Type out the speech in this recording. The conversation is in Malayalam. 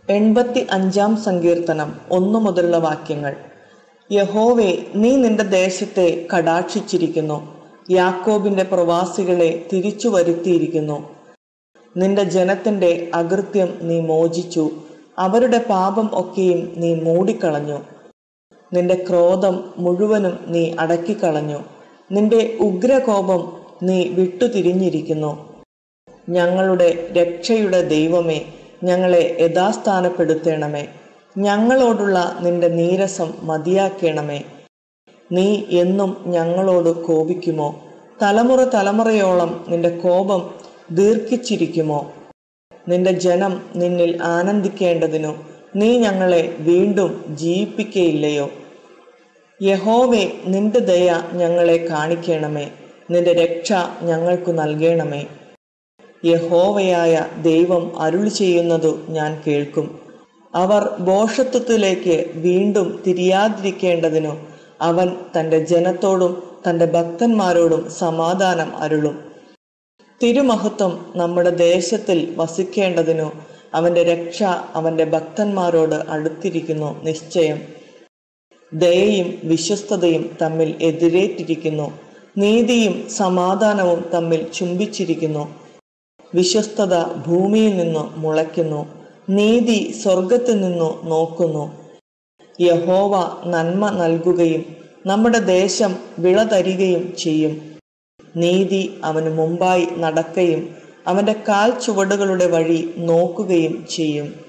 എൺപത്തി അഞ്ചാം സങ്കീർത്തനം ഒന്നു മുതലുള്ള വാക്യങ്ങൾ യഹോവേ നീ നിന്റെ ദേശത്തെ കടാക്ഷിച്ചിരിക്കുന്നു യാക്കോബിന്റെ പ്രവാസികളെ തിരിച്ചു വരുത്തിയിരിക്കുന്നു നിന്റെ ജനത്തിന്റെ അകൃത്യം നീ മോചിച്ചു അവരുടെ പാപം ഒക്കെയും നീ മൂടിക്കളഞ്ഞു നിന്റെ ക്രോധം മുഴുവനും നീ അടക്കിക്കളഞ്ഞു നിന്റെ ഉഗ്രകോപം നീ വിട്ടുതിരിഞ്ഞിരിക്കുന്നു ഞങ്ങളുടെ രക്ഷയുടെ ദൈവമേ ഞങ്ങളെ യഥാസ്ഥാനപ്പെടുത്തണമേ ഞങ്ങളോടുള്ള നിന്റെ നീരസം മതിയാക്കണമേ നീ എന്നും ഞങ്ങളോട് കോപിക്കുമോ തലമുറ തലമുറയോളം നിന്റെ കോപം ദീർഘിച്ചിരിക്കുമോ നിന്റെ ജനം നിന്നിൽ ആനന്ദിക്കേണ്ടതിനു നീ ഞങ്ങളെ വീണ്ടും ജീവിപ്പിക്കയില്ലയോ യഹോവേ നിന്റെ ദയ ഞങ്ങളെ കാണിക്കണമേ നിന്റെ രക്ഷ ഞങ്ങൾക്കു നൽകണമേ യഹോവയായ ദൈവം അരുളി ചെയ്യുന്നതു ഞാൻ കേൾക്കും അവർ ബോഷത്വത്തിലേക്ക് വീണ്ടും തിരിയാതിരിക്കേണ്ടതിനു അവൻ തൻ്റെ ജനത്തോടും തൻ്റെ ഭക്തന്മാരോടും സമാധാനം അരുളും തിരുമഹത്വം നമ്മുടെ ദേശത്തിൽ വസിക്കേണ്ടതിനു അവൻ്റെ രക്ഷ അവൻ്റെ ഭക്തന്മാരോട് അടുത്തിരിക്കുന്നു നിശ്ചയം ദയയും വിശ്വസ്തതയും തമ്മിൽ എതിരേറ്റിരിക്കുന്നു നീതിയും സമാധാനവും തമ്മിൽ ചുംബിച്ചിരിക്കുന്നു വിശ്വസ്തത ഭൂമിയിൽ നിന്നു മുളയ്ക്കുന്നു നീതി സ്വർഗത്തിൽ നിന്നു നോക്കുന്നു യഹോവ നന്മ നൽകുകയും നമ്മുടെ ദേശം വിള തരികയും ചെയ്യും നീതി അവന് മുമ്പായി നടക്കുകയും അവൻ്റെ കാൽ ചുവടുകളുടെ വഴി നോക്കുകയും ചെയ്യും